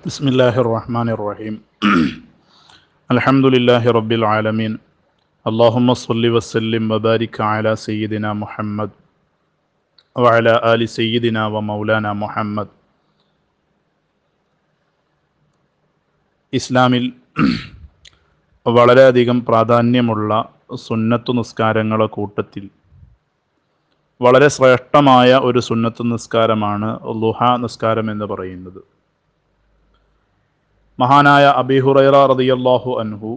بسم الله الرحمن الرحيم الحمد لله رب العالمين اللهم صل وسلم وبارك على سيدنا محمد وعلى آل سيدنا ومولانا محمد ഇസ്ലാമിൽ വളരെയധികം പ്രാധാന്യമുള്ള സുന്നത്തു നിസ്കാരങ്ങളെ കൂട്ടത്തിൽ വളരെ ശ്രേഷ്ഠമായ ഒരു സുന്നത്ത് നിസ്കാരമാണ് ലുഹ നിസ്കാരം എന്ന് പറയുന്നത് മഹാനായ അബിഹുറൈറ റളിയല്ലാഹു അൻഹു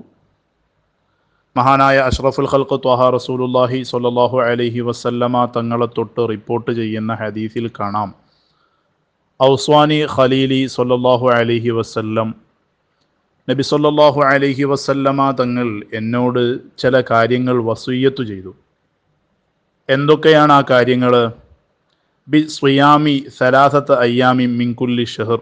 മഹാനായ അഷ്റഫുൽ ഖൽഖ് ത്വഹ റസൂലുല്ലാഹി സ്വല്ലല്ലാഹു അലൈഹി വസല്ലമ തങ്ങളെ തൊട്ട് റിപ്പോർട്ട് ചെയ്യുന്ന ഹദീസിൽ കാണാം ഔസ്വാനി ഖലീലി സ്വല്ലല്ലാഹു അലൈഹി വസല്ലം നബി സല്ലല്ലാഹു അലൈഹി വസല്ലമ തങ്ങൾ എന്നോട് ചില കാര്യങ്ങൾ വസൂയത്തു ചെയ്തു എന്തൊക്കെയാണ് ആ കാര്യങ്ങൾ ബി സ്വയാമി സലാസത്ത് അയ്യാമി മിൻകുല്ലി ഷെഹർ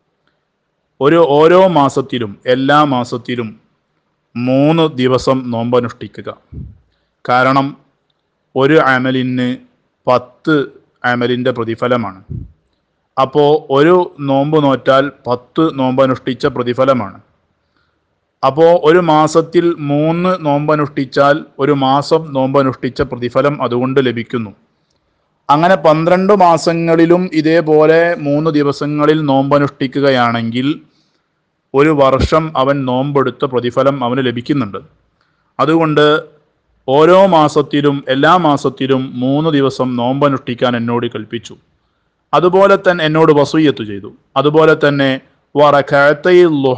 ഒരു ഓരോ മാസത്തിലും എല്ലാ മാസത്തിലും മൂന്ന് ദിവസം നോമ്പനുഷ്ഠിക്കുക കാരണം ഒരു അമലിന് പത്ത് അമലിൻ്റെ പ്രതിഫലമാണ് അപ്പോൾ ഒരു നോമ്പ് നോറ്റാൽ പത്ത് നോമ്പനുഷ്ഠിച്ച പ്രതിഫലമാണ് അപ്പോൾ ഒരു മാസത്തിൽ മൂന്ന് നോമ്പനുഷ്ഠിച്ചാൽ ഒരു മാസം നോമ്പനുഷ്ഠിച്ച പ്രതിഫലം അതുകൊണ്ട് ലഭിക്കുന്നു അങ്ങനെ പന്ത്രണ്ട് മാസങ്ങളിലും ഇതേപോലെ മൂന്ന് ദിവസങ്ങളിൽ നോമ്പനുഷ്ഠിക്കുകയാണെങ്കിൽ ഒരു വർഷം അവൻ നോമ്പെടുത്ത പ്രതിഫലം അവന് ലഭിക്കുന്നുണ്ട് അതുകൊണ്ട് ഓരോ മാസത്തിലും എല്ലാ മാസത്തിലും മൂന്ന് ദിവസം നോമ്പനുഷ്ഠിക്കാൻ എന്നോട് കൽപ്പിച്ചു അതുപോലെ തന്നെ എന്നോട് വസൂയത്ത് ചെയ്തു അതുപോലെ തന്നെ വറക്കാത്തൈ ലുഹ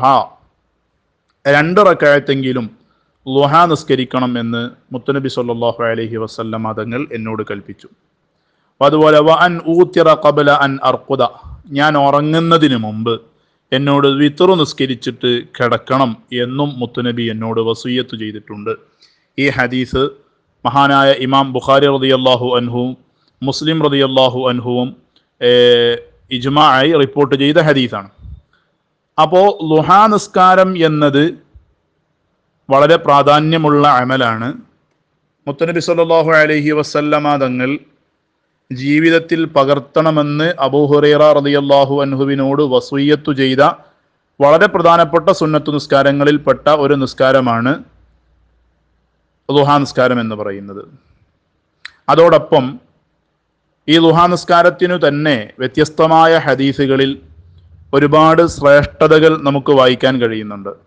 രണ്ട് റക്കായത്തെങ്കിലും ലുഹ നിസ്കരിക്കണം എന്ന് മുത്തനബി സല്ലാഹു അലഹി വസല്ലമ തങ്ങൾ എന്നോട് കൽപ്പിച്ചു അതുപോലെ വ അൻ ഊത്തിറ കബല അൻ അർക്കുദ ഞാൻ ഉറങ്ങുന്നതിന് മുമ്പ് എന്നോട് വിത്തറു നിസ്കരിച്ചിട്ട് കിടക്കണം എന്നും മുത്തുനബി എന്നോട് വസൂയത്ത് ചെയ്തിട്ടുണ്ട് ഈ ഹദീസ് മഹാനായ ഇമാം ബുഖാരി റതിയല്ലാഹു അൻഹുവും മുസ്ലിം റതിയല്ലാഹു അൻഹുവും ഇജ്മായി റിപ്പോർട്ട് ചെയ്ത ഹദീസാണ് അപ്പോൾ ലുഹാ നിസ്കാരം എന്നത് വളരെ പ്രാധാന്യമുള്ള അമലാണ് മുത്തനബി സല്ലാഹു അലഹി വസല്ലമ തങ്ങൾ ജീവിതത്തിൽ പകർത്തണമെന്ന് അബൂഹുറൈറ റളിയല്ലാഹു അൻഹുവിനോട് വസൂയത്തു ചെയ്ത വളരെ പ്രധാനപ്പെട്ട സുന്നത്തു നിസ്കാരങ്ങളിൽപ്പെട്ട ഒരു നിസ്കാരമാണ് ലുഹാ നിസ്കാരം എന്ന് പറയുന്നത് അതോടൊപ്പം ഈ ലുഹാ നിസ്കാരത്തിനു തന്നെ വ്യത്യസ്തമായ ഹദീസുകളിൽ ഒരുപാട് ശ്രേഷ്ഠതകൾ നമുക്ക് വായിക്കാൻ കഴിയുന്നുണ്ട്